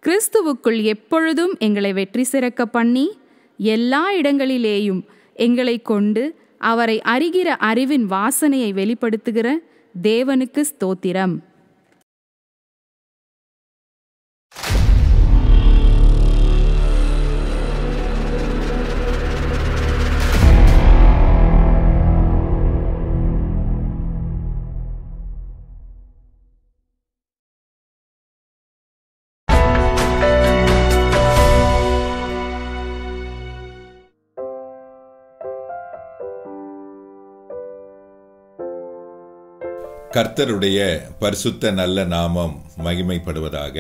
கிறிஸ்துவுக்குள் எப்பொழுதும் எங்களை வெற்றி சிறக்க பண்ணி எல்லா இடங்களிலேயும் எங்களை கொண்டு அவரை அறிகிற அறிவின் வாசனையை வெளிப்படுத்துகிற தேவனுக்கு ஸ்தோத்திரம் கர்த்தருடைய பரிசுத்த நல்ல நாமம் மகிமைப்படுவதாக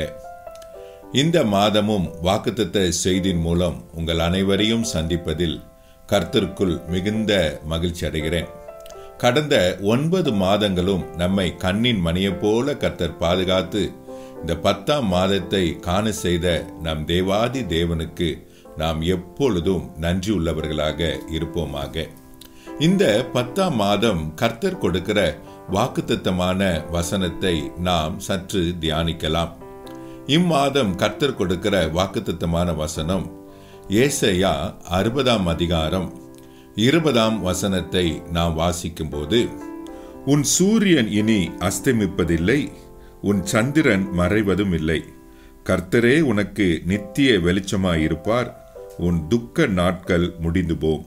இந்த மாதமும் வாக்குத்தத்த செய்தியின் மூலம் உங்கள் அனைவரையும் சந்திப்பதில் கர்த்தருக்குள் மிகுந்த மகிழ்ச்சி அடைகிறேன் கடந்த ஒன்பது மாதங்களும் நம்மை கண்ணின் மணியைப் போல கர்த்தர் பாதுகாத்து இந்த பத்தாம் மாதத்தை காண செய்த நம் தேவாதி தேவனுக்கு நாம் எப்பொழுதும் நன்றி உள்ளவர்களாக இருப்போமாக இந்த பத்தாம் மாதம் கர்த்தர் கொடுக்கிற வாக்குத்தத்தமான வசனத்தை நாம் சற்று தியானிக்கலாம் இம்மாதம் கர்த்தர் கொடுக்கிற வாக்குத்தத்தமான வசனம் ஏசையா அறுபதாம் அதிகாரம் இருபதாம் வசனத்தை நாம் வாசிக்கும்போது உன் சூரியன் இனி அஸ்தமிப்பதில்லை உன் சந்திரன் மறைவதும் இல்லை கர்த்தரே உனக்கு நித்திய வெளிச்சமாயிருப்பார் உன் துக்க நாட்கள் முடிந்து போம்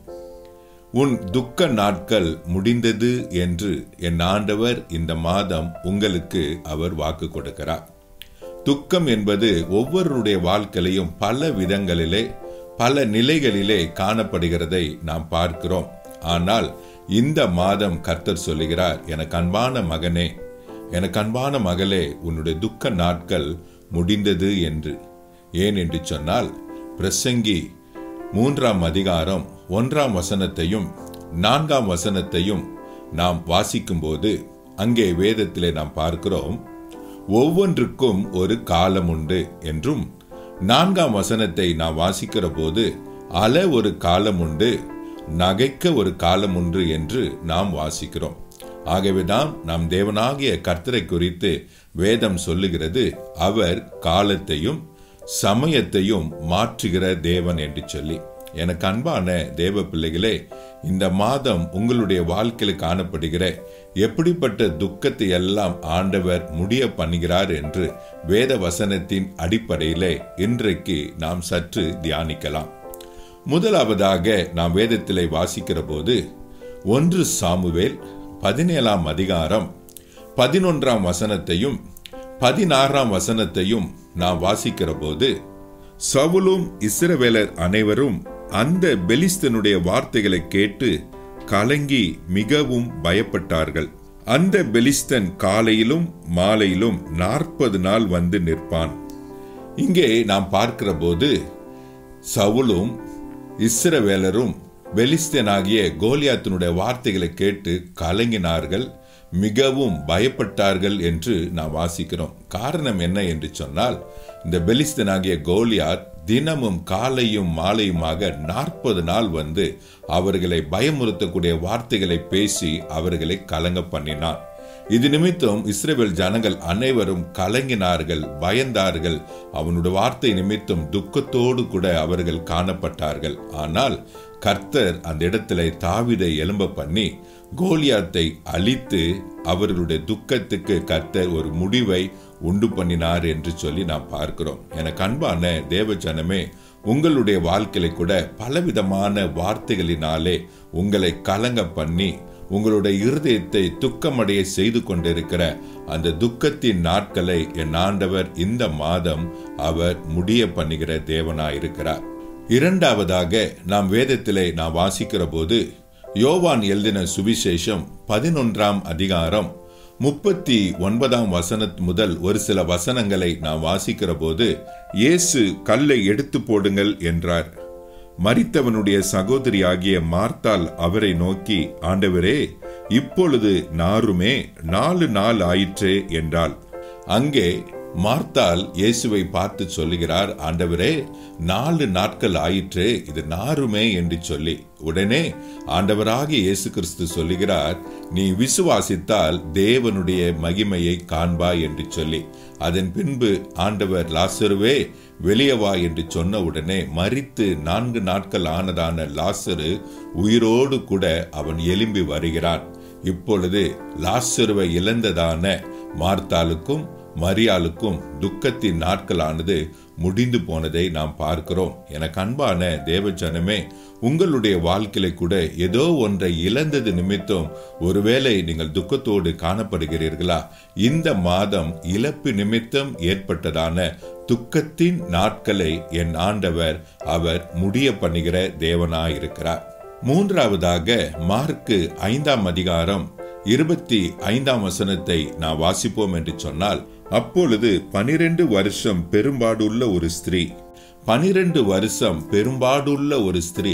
உன் துக்க நாட்கள் முடிந்தது என்று என் ஆண்டவர் இந்த மாதம் உங்களுக்கு அவர் வாக்கு கொடுக்கிறார் துக்கம் என்பது ஒவ்வொருடைய வாழ்க்கையிலையும் பல விதங்களிலே பல நிலைகளிலே காணப்படுகிறதை நாம் பார்க்கிறோம் ஆனால் இந்த மாதம் கர்த்தர் சொல்லுகிறார் எனக்கு அன்பான மகனே எனக்கு அன்பான மகளே உன்னுடைய துக்க நாட்கள் முடிந்தது என்று ஏன் என்று சொன்னால் பிரசங்கி மூன்றாம் அதிகாரம் ஒன்றாம் வசனத்தையும் நான்காம் வசனத்தையும் நாம் வாசிக்கும்போது அங்கே வேதத்திலே நாம் பார்க்கிறோம் ஒவ்வொன்றுக்கும் ஒரு காலம் உண்டு என்றும் நான்காம் வசனத்தை நாம் வாசிக்கிற போது அல ஒரு காலம் உண்டு நகைக்க ஒரு காலம் உண்டு என்று நாம் வாசிக்கிறோம் ஆகவேதான் நாம் தேவனாகிய கர்த்தரை குறித்து வேதம் சொல்லுகிறது அவர் காலத்தையும் சமயத்தையும் மாற்றுகிற தேவன் என்று சொல்லி எனக்கு அன்பான தேவ பிள்ளைகளே இந்த மாதம் உங்களுடைய வாழ்க்கையில் காணப்படுகிற எப்படிப்பட்ட துக்கத்தை எல்லாம் ஆண்டவர் முடிய பண்ணுகிறார் என்று வேத வசனத்தின் அடிப்படையிலே இன்றைக்கு நாம் சற்று தியானிக்கலாம் முதலாவதாக நாம் வேதத்திலே வாசிக்கிற போது ஒன்று சாமுவேல் பதினேழாம் அதிகாரம் பதினொன்றாம் வசனத்தையும் பதினாறாம் வசனத்தையும் நாம் வாசிக்கிற போது சவுலும் இஸ்ரவேலர் அனைவரும் அந்த பெலிஸ்தனுடைய வார்த்தைகளை கேட்டு கலங்கி மிகவும் பயப்பட்டார்கள் அந்த பெலிஸ்தன் காலையிலும் மாலையிலும் நாற்பது நாள் வந்து நிற்பான் இங்கே நாம் பார்க்கிற போது சவுலும் இஸ்ரவேலரும் பெலிஸ்தனாகிய கோலியாத்தினுடைய வார்த்தைகளை கேட்டு கலங்கினார்கள் மிகவும் பயப்பட்டார்கள் என்று நாம் வாசிக்கிறோம் காரணம் என்ன என்று சொன்னால் இந்த பெலிஸ்தனாகிய கோலியாத் தினமும் காலையும் மாலையுமாக நாற்பது நாள் வந்து அவர்களை பயமுறுத்தக்கூடிய வார்த்தைகளை பேசி அவர்களை கலங்க பண்ணினான் இது நிமித்தம் இஸ்ரேல் ஜனங்கள் அனைவரும் கலங்கினார்கள் பயந்தார்கள் அவனுடைய வார்த்தை நிமித்தம் துக்கத்தோடு கூட அவர்கள் காணப்பட்டார்கள் ஆனால் கர்த்தர் அந்த இடத்துல தாவிதை எலும்ப பண்ணி கோலியாத்தை அழித்து அவர்களுடைய துக்கத்துக்கு கர்த்தர் ஒரு முடிவை உண்டு பண்ணினார் என்று சொல்லி நாம் பார்க்கிறோம் எனக்கு அன்பான தேவ ஜனமே உங்களுடைய வாழ்க்கையில கூட பலவிதமான வார்த்தைகளினாலே உங்களை கலங்க பண்ணி உங்களுடைய இருதயத்தை துக்கமடைய செய்து கொண்டிருக்கிற அந்த துக்கத்தின் நாட்களை என் ஆண்டவர் இந்த மாதம் அவர் முடிய பண்ணுகிற தேவனாயிருக்கிறார் இரண்டாவதாக நாம் வேதத்திலே நாம் வாசிக்கிற போது யோவான் எழுதின சுவிசேஷம் பதினொன்றாம் அதிகாரம் முப்பத்தி ஒன்பதாம் வசன முதல் ஒரு சில வசனங்களை நாம் வாசிக்கிற போது இயேசு கல்லை எடுத்து போடுங்கள் என்றார் மரித்தவனுடைய சகோதரி ஆகிய மார்த்தால் அவரை நோக்கி ஆண்டவரே இப்பொழுது நாருமே நாலு நாள் ஆயிற்றே என்றாள் அங்கே மார்த்தால் இயேசுவை பார்த்து சொல்லுகிறார் ஆண்டவரே நாலு நாட்கள் ஆயிற்றே இது நாருமே என்று சொல்லி உடனே ஆண்டவராகிய இயேசு கிறிஸ்து சொல்லுகிறார் நீ விசுவாசித்தால் தேவனுடைய மகிமையை காண்பாய் என்று சொல்லி அதன் பின்பு ஆண்டவர் லாசருவே வெளியே வா என்று சொன்ன உடனே மறித்து நான்கு நாட்கள் ஆனதான லாசரு உயிரோடு கூட அவன் எலும்பி வருகிறான் இப்பொழுது லாசருவை இழந்ததான மார்த்தாளுக்கும் மரியாளுக்கும் துக்கத்தின் நாட்களானது முடிந்து போனதை நாம் பார்க்கிறோம் எனக்கு அன்பான தேவஜனமே உங்களுடைய வாழ்க்கையில கூட ஏதோ ஒன்றை இழந்தது நிமித்தம் ஒருவேளை நீங்கள் துக்கத்தோடு காணப்படுகிறீர்களா இந்த மாதம் இழப்பு நிமித்தம் ஏற்பட்டதான துக்கத்தின் நாட்களை என் ஆண்டவர் அவர் முடிய பண்ணுகிற தேவனாயிருக்கிறார் மூன்றாவதாக மார்க்கு ஐந்தாம் அதிகாரம் இருபத்தி ஐந்தாம் வசனத்தை நான் வாசிப்போம் என்று சொன்னால் அப்பொழுது பனிரெண்டு வருஷம் பெரும்பாடுள்ள ஒரு ஸ்திரீ பனிரெண்டு வருஷம் பெரும்பாடுள்ள ஒரு ஸ்திரீ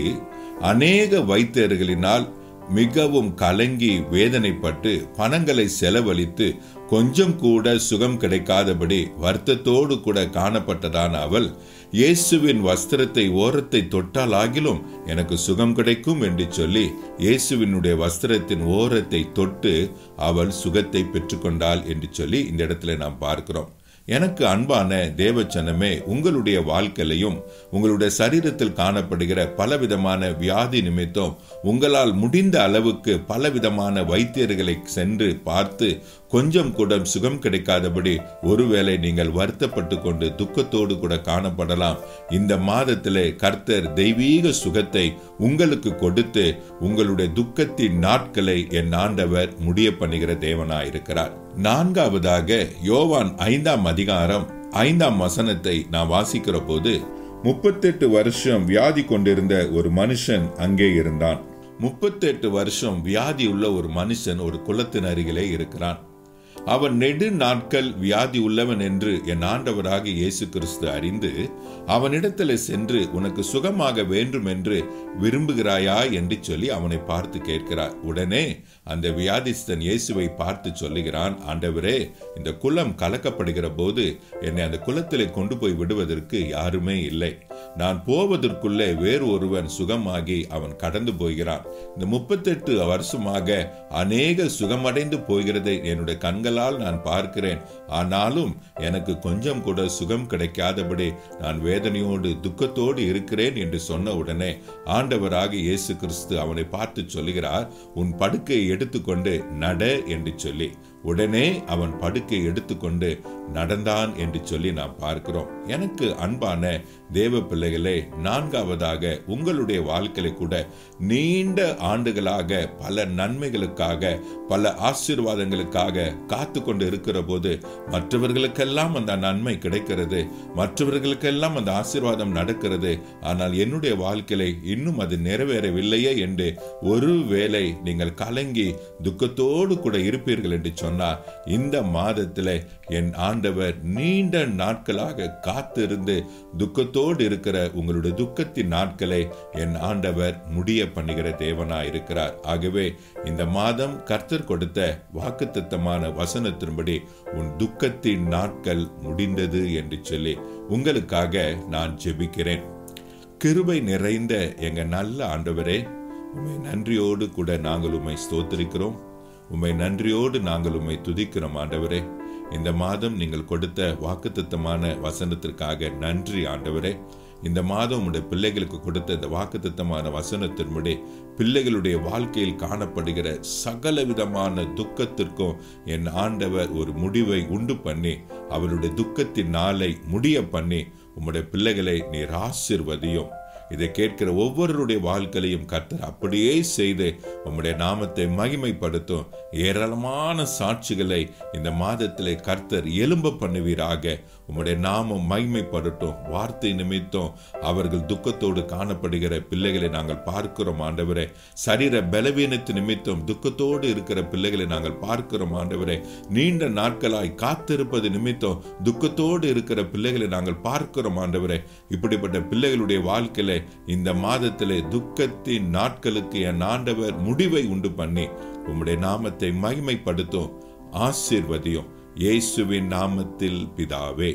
அநேக வைத்தியர்களினால் மிகவும் கலங்கி வேதனைப்பட்டு பணங்களை செலவழித்து கொஞ்சம் கூட சுகம் கிடைக்காதபடி வருத்தத்தோடு கூட காணப்பட்டதான அவள் இயேசுவின் வஸ்திரத்தை ஓரத்தை தொட்டாலாகிலும் எனக்கு சுகம் கிடைக்கும் என்று சொல்லி இயேசுவினுடைய வஸ்திரத்தின் ஓரத்தை தொட்டு அவள் சுகத்தை பெற்றுக்கொண்டாள் என்று சொல்லி இந்த இடத்துல நாம் பார்க்கிறோம் எனக்கு அன்பான தேவச்சனமே உங்களுடைய வாழ்க்கையிலையும் உங்களுடைய சரீரத்தில் காணப்படுகிற பலவிதமான வியாதி நிமித்தம் உங்களால் முடிந்த அளவுக்கு பலவிதமான வைத்தியர்களை சென்று பார்த்து கொஞ்சம் கூட சுகம் கிடைக்காதபடி ஒருவேளை நீங்கள் வருத்தப்பட்டு கொண்டு துக்கத்தோடு கூட காணப்படலாம் இந்த மாதத்திலே கர்த்தர் தெய்வீக சுகத்தை உங்களுக்கு கொடுத்து உங்களுடைய துக்கத்தின் நாட்களை என் ஆண்டவர் முடிய பண்ணுகிற தேவனாயிருக்கிறார் நான்காவதாக யோவான் ஐந்தாம் அதிகாரம் ஐந்தாம் வசனத்தை நான் வாசிக்கிற போது முப்பத்தெட்டு வருஷம் வியாதி கொண்டிருந்த ஒரு மனுஷன் அங்கே இருந்தான் முப்பத்தெட்டு வருஷம் வியாதி உள்ள ஒரு மனுஷன் ஒரு குளத்தின் அருகிலே இருக்கிறான் அவன் நெடு நாட்கள் வியாதி உள்ளவன் என்று என் ஆண்டவராக இயேசு கிறிஸ்து அறிந்து அவனிடத்தில் சென்று உனக்கு சுகமாக வேண்டும் என்று விரும்புகிறாயா என்று சொல்லி அவனை பார்த்து கேட்கிறார் உடனே அந்த வியாதிஸ்தன் இயேசுவை பார்த்து சொல்லுகிறான் ஆண்டவரே இந்த குளம் கலக்கப்படுகிற போது என்னை அந்த குளத்திலே கொண்டு போய் விடுவதற்கு யாருமே இல்லை நான் போவதற்குள்ளே வேறு ஒருவன் சுகமாகி அவன் கடந்து போகிறான் இந்த முப்பத்தெட்டு வருஷமாக அநேக சுகமடைந்து போகிறதை என்னுடைய கண்களால் நான் பார்க்கிறேன் ஆனாலும் எனக்கு கொஞ்சம் கூட சுகம் கிடைக்காதபடி நான் வேதனையோடு துக்கத்தோடு இருக்கிறேன் என்று சொன்ன உடனே ஆண்டவராக இயேசு கிறிஸ்து அவனை பார்த்து சொல்லுகிறார் உன் படுக்கையை எடுத்துக்கொண்டு நட என்று சொல்லி உடனே அவன் படுக்கை எடுத்துக்கொண்டு நடந்தான் என்று சொல்லி நாம் பார்க்கிறோம் எனக்கு அன்பான தேவ பிள்ளைகளே நான்காவதாக உங்களுடைய வாழ்க்கையில கூட நீண்ட ஆண்டுகளாக பல நன்மைகளுக்காக பல ஆசீர்வாதங்களுக்காக காத்து கொண்டு இருக்கிற போது மற்றவர்களுக்கெல்லாம் அந்த நன்மை கிடைக்கிறது மற்றவர்களுக்கெல்லாம் அந்த ஆசீர்வாதம் நடக்கிறது ஆனால் என்னுடைய வாழ்க்கையில இன்னும் அது நிறைவேறவில்லையே என்று ஒருவேளை நீங்கள் கலங்கி துக்கத்தோடு கூட இருப்பீர்கள் என்று சொன்னார் இந்த மாதத்தில் என் ஆண்டவர் நீண்ட நாட்களாக காத்திருந்து துக்கத்தோடு இருக்கிற உங்களுடைய துக்கத்தின் நாட்களை என் ஆண்டவர் முடிய பண்ணுகிற தேவனா இருக்கிறார் ஆகவே இந்த மாதம் கர்த்தர் கொடுத்த வாக்குத்தத்தமான வசனத்தின்படி உன் துக்கத்தின் நாட்கள் முடிந்தது என்று சொல்லி உங்களுக்காக நான் ஜெபிக்கிறேன் கிருபை நிறைந்த எங்க நல்ல ஆண்டவரே உண்மை நன்றியோடு கூட நாங்கள் உண்மை ஸ்தோத்திரிக்கிறோம் உம்மை நன்றியோடு நாங்கள் உம்மை துதிக்கிறோம் ஆண்டவரே இந்த மாதம் நீங்கள் கொடுத்த வாக்குத்தத்தமான வசனத்திற்காக நன்றி ஆண்டவரே இந்த மாதம் உங்களுடைய பிள்ளைகளுக்கு கொடுத்த இந்த வாக்குத்தத்தமான வசனத்தின்படி பிள்ளைகளுடைய வாழ்க்கையில் காணப்படுகிற சகல விதமான துக்கத்திற்கும் என் ஆண்டவர் ஒரு முடிவை உண்டு பண்ணி அவருடைய துக்கத்தின் நாளை முடிய பண்ணி உம்முடைய பிள்ளைகளை நீர் ஆசிர்வதியும் இதை கேட்கிற ஒவ்வொருடைய வாழ்க்கையிலையும் கர்த்தர் அப்படியே செய்து உம்முடைய நாமத்தை மகிமைப்படுத்தும் ஏராளமான சாட்சிகளை இந்த மாதத்திலே கர்த்தர் எலும்ப பண்ணுவீராக உம்முடைய நாமம் மகிமைப்படட்டும் வார்த்தை நிமித்தம் அவர்கள் துக்கத்தோடு காணப்படுகிற பிள்ளைகளை நாங்கள் பார்க்கிறோம் ஆண்டவரே சரீர பலவீனத்து நிமித்தம் துக்கத்தோடு இருக்கிற பிள்ளைகளை நாங்கள் பார்க்கிறோம் ஆண்டவரே நீண்ட நாட்களாய் காத்திருப்பது நிமித்தம் துக்கத்தோடு இருக்கிற பிள்ளைகளை நாங்கள் பார்க்கிறோம் ஆண்டவரே இப்படிப்பட்ட பிள்ளைகளுடைய வாழ்க்கையில இந்த மாதத்திலே துக்கத்தின் நாட்களுக்கு என் ஆண்டவர் முடிவை உண்டு பண்ணி உம்முடைய நாமத்தை மகிமைப்படுத்தும் ஆசீர்வதியும் இயேசுவின் நாமத்தில் பிதாவே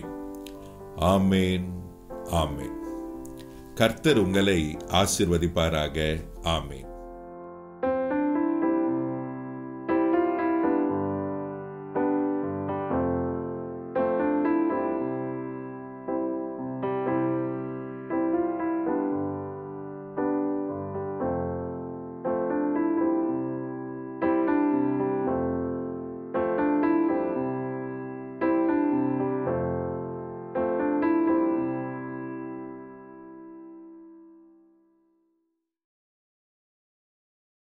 ஆமேன் ஆமேன் கர்த்தர் உங்களை ஆசிர்வதிப்பாராக ஆமேன்